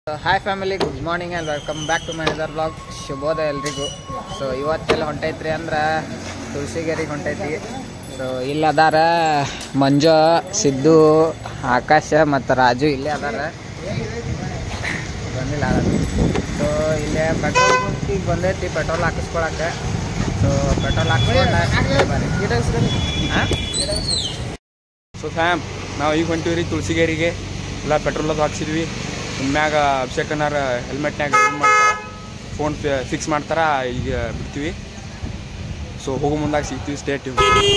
Hi family good morning and welcome back to my other blog ಶುಭೋದಯ ಎಲ್ರಿಗೂ so ಇವತ್ತೆಲ್ಲ ಹೊಂಟೈತ್ರಿ ಅಂದ್ರೆ ತುಳಸಿಗೇರಿಗೆ ಹೊಂಟೈತಿ ಸೊ ಇಲ್ಲಿ ಅದಾರ ಮಂಜು ಸಿದ್ದು ಆಕಾಶ ಮತ್ತು ರಾಜು ಇಲ್ಲೇ ಅದಾರ ಬಂದಿಲ್ಲ ಸೊ ಇಲ್ಲೇ ಪೆಟ್ರೋಲ್ ಬಂಕಿಗೆ ಬಂದೈತಿ ಪೆಟ್ರೋಲ್ ಹಾಕಿಸ್ಕೊಳಕ್ಕೆ ಸೊ ಪೆಟ್ರೋಲ್ ಹಾಕ್ಸ್ಕೊಂಡು ಹಾಂ ಸೊ ಫ್ಯಾಮ್ ನಾವು ಈಗ ಹೊಂಟಿವಿ ರೀ ತುಳಸಿಗೇರಿಗೆ ಎಲ್ಲ ಪೆಟ್ರೋಲ್ ಅದು ಹಾಕ್ಸಿದ್ವಿ ಇನ್ಮ್ಯಾಗ ಅಭಿಷೇಕನಾರ ಹೆಲ್ಮೆಟ್ನ್ಯಾಗ ಇದು ಮಾಡ್ತಾರೆ ಫೋನ್ ಫಿಕ್ಸ್ ಮಾಡ್ತಾರ ಈಗ ಬಿಡ್ತೀವಿ ಸೊ ಹೋಗೋ ಮುಂದಾಗ ಸಿಗ್ತೀವಿ ಸ್ಟೇಟ್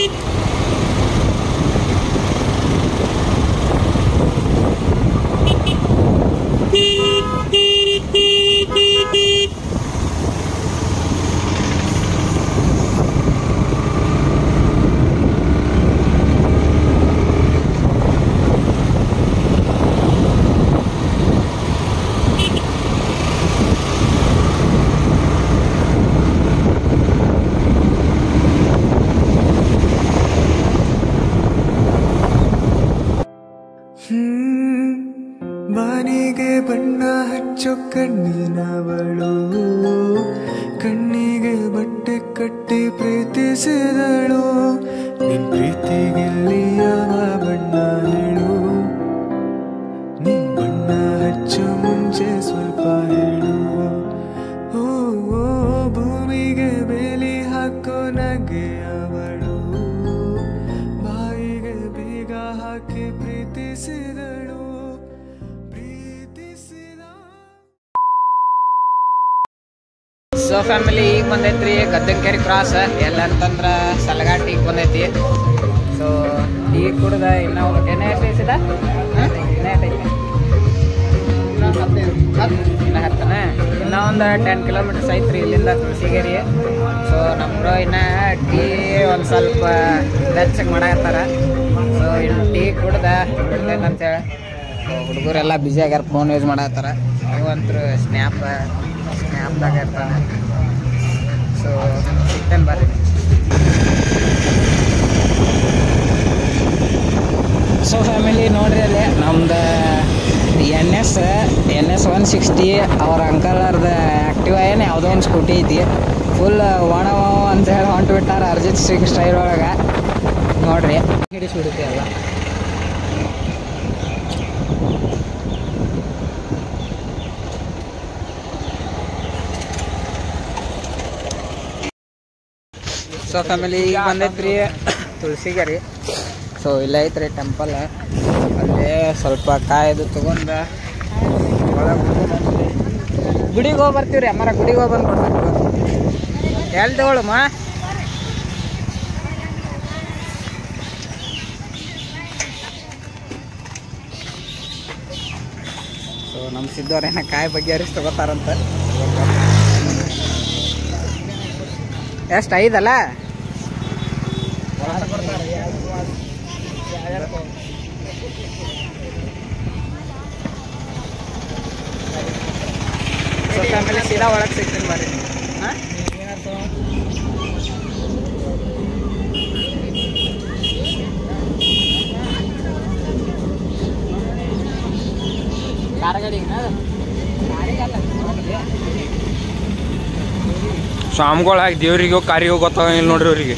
ಹ್ಮ್, ಬಾನಿಗೆ ಬಣ್ಣ ಹಚ್ಚೋ ಕಣ್ಣಿನವಳು ಕಣ್ಣಿಗೆ ಬಟ್ಟೆ ಕಟ್ಟಿ ಪ್ರೀತಿಸಿದಳು ನಿನ್ ಪ್ರೀತಿಗೆಲ್ಲಿ ಯಾವ ಬಣ್ಣ ಹೇಳು ನೀ ಬಣ್ಣ ಹಚ್ಚೋ ಮುಂಚೆ ಸ್ವಲ್ಪ ಹೇಳು ಓ ಓ, ಭೂಮಿಗೆ ಬೇಲಿ ಹಾಕೋ ನಗೆ ಅವಳು ಬಾಯಿಗೆ ಬೀಗ ಹಾಕಿ ಪ್ರೀತಿಸಿದಳು ಪ್ರೀತಿಸಿದ ಸೊ ಫ್ಯಾಮಿಲಿ ಈಗ ಬಂದೈತ್ರಿ ಗದ್ದೆಂಕೆರೆ ಕ್ರಾಸ್ ಎಲ್ಲ ಅಂತಂದ್ರೆ ಸಲಗಾಟಿಗೆ ಬಂದೈತಿ ಸೊ ಟೀ ಕುಡ್ದ ಇನ್ನೂ ಏನೇ ಐತಿದ ಏನೇ ಐತಿ ಇನ್ನು ಹತ್ತನ ಇನ್ನೂ ಒಂದು ಟೆನ್ ಕಿಲೋಮೀಟರ್ಸ್ ಐತ್ರಿ ಇಲ್ಲಿಂದ ತುಳಸಿಗೇರಿ ಸೊ ನಮ್ರು ಇನ್ನು ಟೀ ಒಂದು ಸ್ವಲ್ಪ ಬೆಚ್ಚಗೆ ಮಾಡಾಕತ್ತಾರ ಸೊ ಇನ್ನು ಟೀ ಕುಡ್ದ ಬಿಡ್ತೈತೆ ಅಂತೇಳಿ ಸೊ ಹುಡುಗರೆಲ್ಲ ಬ್ಯುಸಿ ಆಗ್ಯಾರ ಫೋನ್ ಯೂಸ್ ಮಾಡತ್ತಾರ ನೀವಂತರು ಸ್ನ್ಯಾಪ್ ಸ್ನ್ಯಾಪ್ದಾಗ ಇರ್ತಾನೆ ಸೊ ಸಿಗ್ತೇನೆ ಬರ್ರಿ ಸೊ ಫ್ಯಾಮಿಲಿ ನೋಡ್ರಿ ಅಲ್ಲಿ ನಮ್ದು N S N S one sixty ಅವ್ರ ಅಂಕಲರ್ದ ಆ್ಯಕ್ಟಿವ್ ಏನು ಯಾವುದೋ ಒಂದು ಸ್ಕೂಟಿ ಐತಿ ಫುಲ್ ಒಣ ಅಂತ ಹೇಳಿ ಹೊಂಟು ಬಿಟ್ಟಾರ ಅರ್ಜಿತ್ ಸಿಂಗ್ ಸ್ಟೈಲ್ ಒಳಗೆ ನೋಡ್ರಿ ಹಿಡಿಸ್ಬಿಡುತ್ತೆ ಅಲ್ಲ ಸೊ ಫ್ಯಾಮಿಲಿ ಈಗ ಬಂದೈತ್ರಿ ತುಳಸಿಗರಿ ಸೊ ಇಲ್ಲೇ ಐತ್ರಿ ಟೆಂಪಲ್ ಅಲ್ಲೇ ಸ್ವಲ್ಪ ಕಾಯ್ದು ತಗೊಂಡ ಗುಡಿಗೆ ಹೋಗಿ ಬರ್ತೀವಿ ರೀ ಅಮ್ಮರ ಗುಡಿಗೆ ಹೋಗಿ ಬಂದು ಕೊಡ್ಬೇಕು ಎಲ್ಲಿ ತಗೊಳಮ್ಮ ಸೊ ನಮ್ಮ ಸಿದ್ದವ್ರೇನ ಕಾಯಿ ಬಗೆಹರಿಸಿ ತಗೋತಾರಂತ ಎಷ್ಟು ಐದಲ್ಲ ಸೊ ಫ್ಯಾಮಿಲಿ ಸೀದಾ ಒಳಗೆ ಸಿಗ್ತೀನಿ ಬರ್ರಿ ಹಾಂ ಕಾರ ಗಾಡಿಗೆ ಸ್ವಾಮಿಗಳಾಗಿ ದೇವ್ರಿಗೆ ಕಾರಿಗೆ ಗೊತ್ತಾಗಿಲ್ಲ ನೋಡ್ರಿ ಅವ್ರಿಗೆ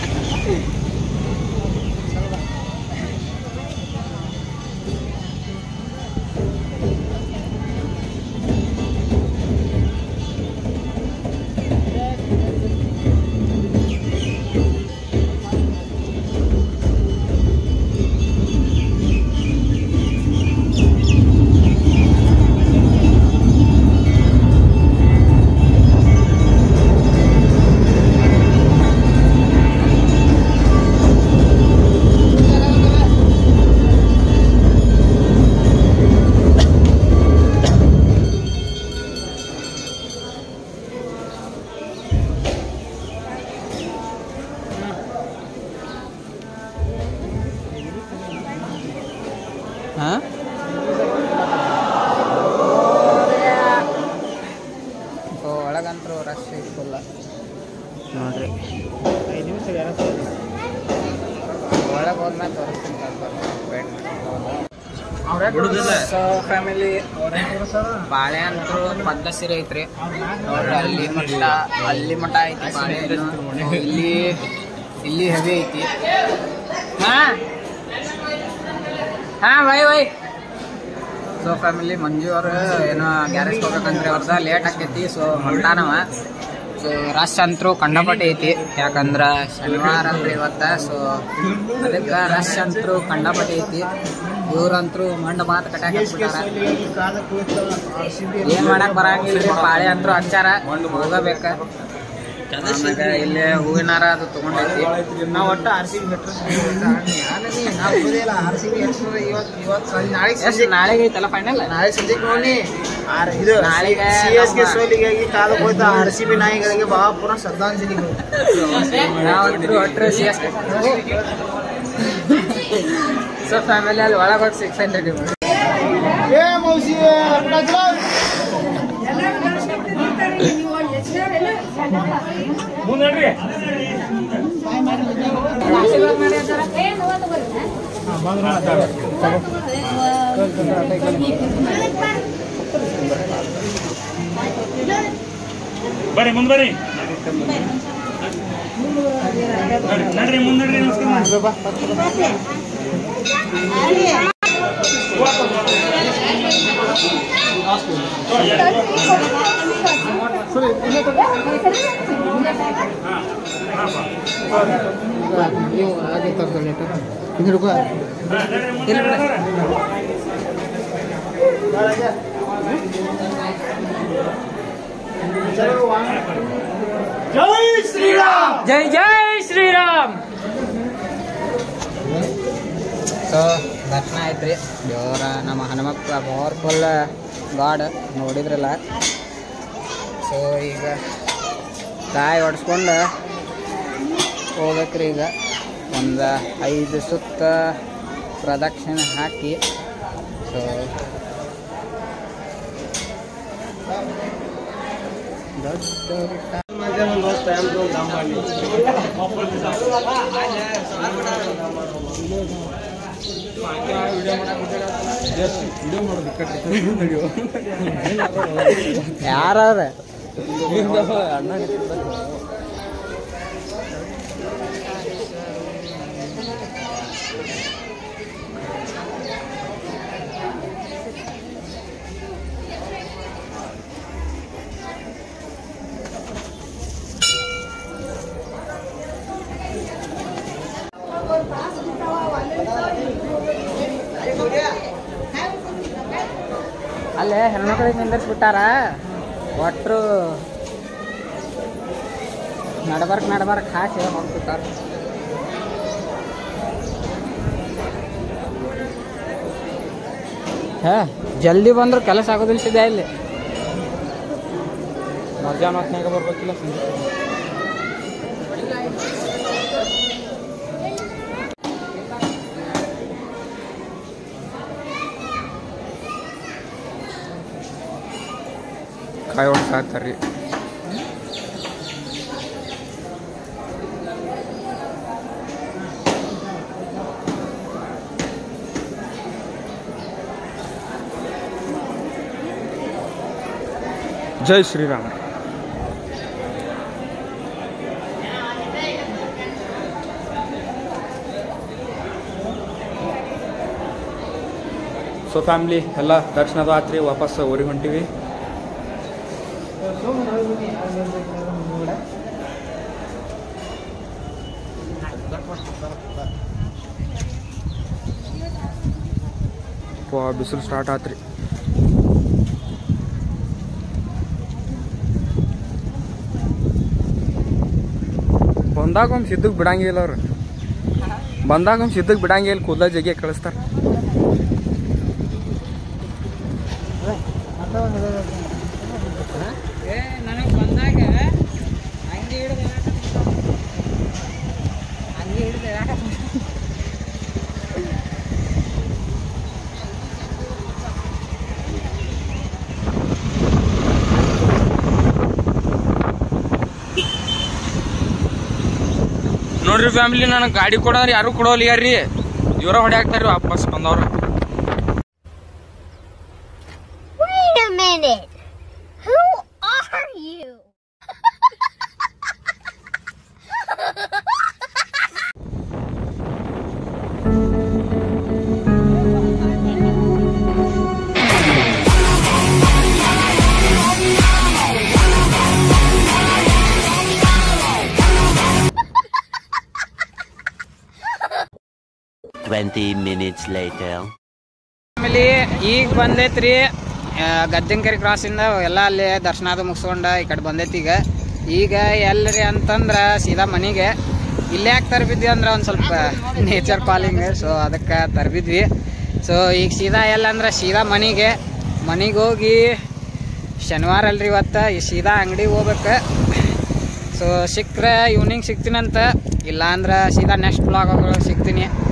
ಹಾಂ ಒಳಗಂತರೂ ರಶ್ ಫುಲ್ಲ ನೋಡ್ರಿ ಐದು ನಿಮಿಷ ಒಳಗೆ ಹೋದ್ಮೇಲೆ ತೋರಿಸ್ತೀನಿ ಸ್ವಲ್ಪ ವೇಟ್ ಮಾಡಿ ಸೊ ಫ್ಯಾಮಿಲಿ ಬಾಳೆ ಅಂತೂ ಪದ್ದ ಸೀರೆ ಐತ್ರಿ ನೋಡ್ರಿ ಅಲ್ಲಿ ಮಟ್ಟ ಅಲ್ಲಿ ಮಟ್ಟ ಐತಿ ಬಾಳೆ ಹಣ್ಣು. ಇಲ್ಲಿ ಇಲ್ಲಿ ಹೆವಿ ಐತಿ ಹಾ ಹಾ ವೈ ವೈ ಸೊ ಫ್ಯಾಮಿಲಿ ಮಂಜು ಅವರು ಏನೋ ಗ್ಯಾರೇಜ್ ಹೋಗ್ಬೇಕಂದ್ರೆ ಅವ್ರದ ಲೇಟ್ ಆಕೈತಿ ಸೊ ಹೊಂಟಾನವ ಸೊ ರಶ್ ಅಂತರೂ ಕಂಡಪಟ್ಟಿ ಐತಿ ಯಾಕಂದ್ರ ಶನಿವಾರ ಅಲ್ರಿ ಇವತ್ತ ಸೊ ಅದಕ್ಕೆ ರಶ್ ಅಂತರೂ ಕಂಡಪಟ್ಟಿ ಐತಿ ಇವ್ರಂತ್ರು ಮಂಡ ಮಾತು ಕಟ್ಟಾಕ ಏನ್ ಮಾಡಕ್ ಬರಂಗಿಲ್ಲ ಪಾಳೆ ಅಂತೂ ಹಚ್ಚಾರ ಹೋಗಬೇಕ ಆಮ್ಯಾಗ ಇಲ್ಲೇ ಹೂವಿನಾರ ಅದು ತಗೊಂಡೈತಿ ನಾವು ಒಟ್ಟು ಆರ್ ಸಿ ಬಿ ನಾವು ಬರೋದಿಲ್ಲ ಆರ್ ಸಿ ಬಿ ಇವತ್ತು ಇವತ್ತು ಸಂಜೆ ನಾಳೆ ಎಷ್ಟು ನಾಳೆಗೆ ಐತಲ್ಲ ಫೈನಲ್ ನಾಳೆ ಸಂಜೆಗೆ ನೋಡಿ ಆರ್ ಇದು ನಾಳೆಗೆ ಸಿ ಎಸ್ ಗೆ ನಮ್ಮ- ಸೋಲಿಗಾಗಿ ಕಾದು ಹೋಯ್ತು ಆರ್ ಸಿ ಬಿ ನಾಯಿಗಳಿಗೆ ಬಹಳ ಪುನಃ ಶ್ರದ್ಧಾಂಜಲಿಗಳು ನಾವಂತೂ ಒಟ್ಟರು ಸಿ ಎಸ್ ಸೊ ಫ್ಯಾಮಿಲಿ ಅಲ್ಲಿ ಒಳಗೆ ಹೋಗಿ ಸಿಕ್ಸ್ ಹಂಡ್ರೆಡ್ ಏ ಮೌಸಿ ಬರ್ರಿ ಮುಂದ್ ಬರ್ರಿ ನಡ್ರಿ ಮುಂದ್ ನಡ್ರಿ ಜೈ ಜೈ ಶ್ರೀರಾಮ್ ಸೊ ದರ್ಶನ ಆಯ್ತ್ರಿ ದೇವರ ನಮ್ಮ ಹನುಮಪ್ಪ ಪವರ್ಫುಲ್ ಗಾಡ್ ನೋಡಿದ್ರಲ್ಲ ಸೊ ಈಗ ಕಾಯಿ ಹೊಡ್ಸ್ಕೊಂಡು ಹೋಗ್ಬೇಕ್ರಿ ಈಗ ಒಂದು ಐದು ಸುತ್ತ ಪ್ರದಕ್ಷಿಣೆ ಹಾಕಿ ಸೊ ದೊಡ್ಡ ಯಾರ ಅಲ್ಲೇ ಹೆಣ್ಮಕ್ಳಿಗೆ ನಿಂದಿರ್ಸ್ಬಿಟ್ಟಾರ ಒಟ್ರು ನಡ್ಬರ್ಕ್ ನಡ್ಬರ್ಕ್ ಹಾಕಿ ಹೋಗ್ಬಿಟ್ಟಾರ ಹೇ ಜಲ್ದಿ ಬಂದ್ರು ಕೆಲಸ ಆಗೋದಿಲ್ಲ ಸಿದ್ಧ ಇಲ್ಲಿ ಮಧ್ಯಾಹ್ನ ಹೊತ್ನ್ಯಾಗ ಬರ್ಬೇಕಿಲ್ಲ ಸಂಜೆ ಕಾಯಿ ಹೊಡ್ಸಾತ್ತಾರ್ರಿ ಜೈ ಶ್ರೀರಾಮ್ ಸೊ ಫ್ಯಾಮ್ಲಿ ಎಲ್ಲ ದರ್ಶನದ ಆತ್ರಿ ವಾಪಸ್ ಊರಿಗೆ ಹೊಂಟಿವಿ ಬಿಸಿಲು ಸ್ಟಾರ್ಟ್ ಆತ್ರಿ ಬಂದಾಗ ಒಮ್ಮೆ ಸಿದ್ದಕ್ಕೆ ಬಿಡಂಗಿಲ್ಲ ಅವ್ರು ಬಂದಾಗ ಒಮ್ಮೆ ಸಿದ್ದಕ್ಕೆ ಬಿಡಂಗಿಲ್ಲ ಕೂದಲ ಜಗ್ಗೆ ಕಳಿಸ್ತಾರೆ ನನಗೆ ಬಂದಾಗ ಹಂಗೆ ಹಿಡಿದು ಹಂಗೆ ಹಿಡಿದು ನೋಡ್ರಿ ಫ್ಯಾಮಿಲಿ ನನಗೆ ಗಾಡಿ ಕೊಡೋರು ಯಾರು ಕೊಡೋಲ್ಲ ಯಾರ್ರಿ ಇವರ ಹೊಡ್ಯಾಕ್ತಾರ್ರಿ ವಾಪಸ್ ಬಂದವ್ರು minute. Who are you? Twenty minutes later. ಆಮೇಲೆ ಈಗ ಬಂದೈತ್ರಿ ಆ, ಗದ್ದಿಂಕರಿ ಕ್ರಾಸಿಂದ ಎಲ್ಲ ಅಲ್ಲಿ ದರ್ಶನ ಅದು ಮುಗಿಸ್ಕೊಂಡು ಈ ಕಡೆ ಬಂದೈತಿ ಈಗ ಈಗ ಎಲ್ಲರಿ ಅಂತಂದ್ರೆ ಸೀದಾ ಮನೆಗೆ ಇಲ್ಲೇ ಯಾಕೆ ತರಬಿದ್ವಿ ಅಂದ್ರೆ ಒಂದು ಸ್ವಲ್ಪ ನೇಚರ್ ಕಾಲಿಂಗ್ ಸೊ ಅದಕ್ಕೆ ತರಬಿದ್ವಿ ಸೊ ಈಗ ಸೀದಾ ಎಲ್ಲ ಅಂದ್ರೆ ಸೀದಾ ಮನೆಗೆ ಮನೆಗೆ ಹೋಗಿ ಶನಿವಾರ ಅಲ್ರಿ ಇವತ್ತು ಈ ಸೀದಾ ಅಂಗಡಿಗೆ ಹೋಗ್ಬೇಕು ಸೊ ಸಿಕ್ಕರೆ ಈವ್ನಿಂಗ್ ಸಿಗ್ತೀನಂತ ಇಲ್ಲ ಅಂದ್ರೆ ಸೀದಾ ನೆಕ್ಸ್ಟ್ ಬ್ಲಾಗ್ ಸಿಗ್ತೀನಿ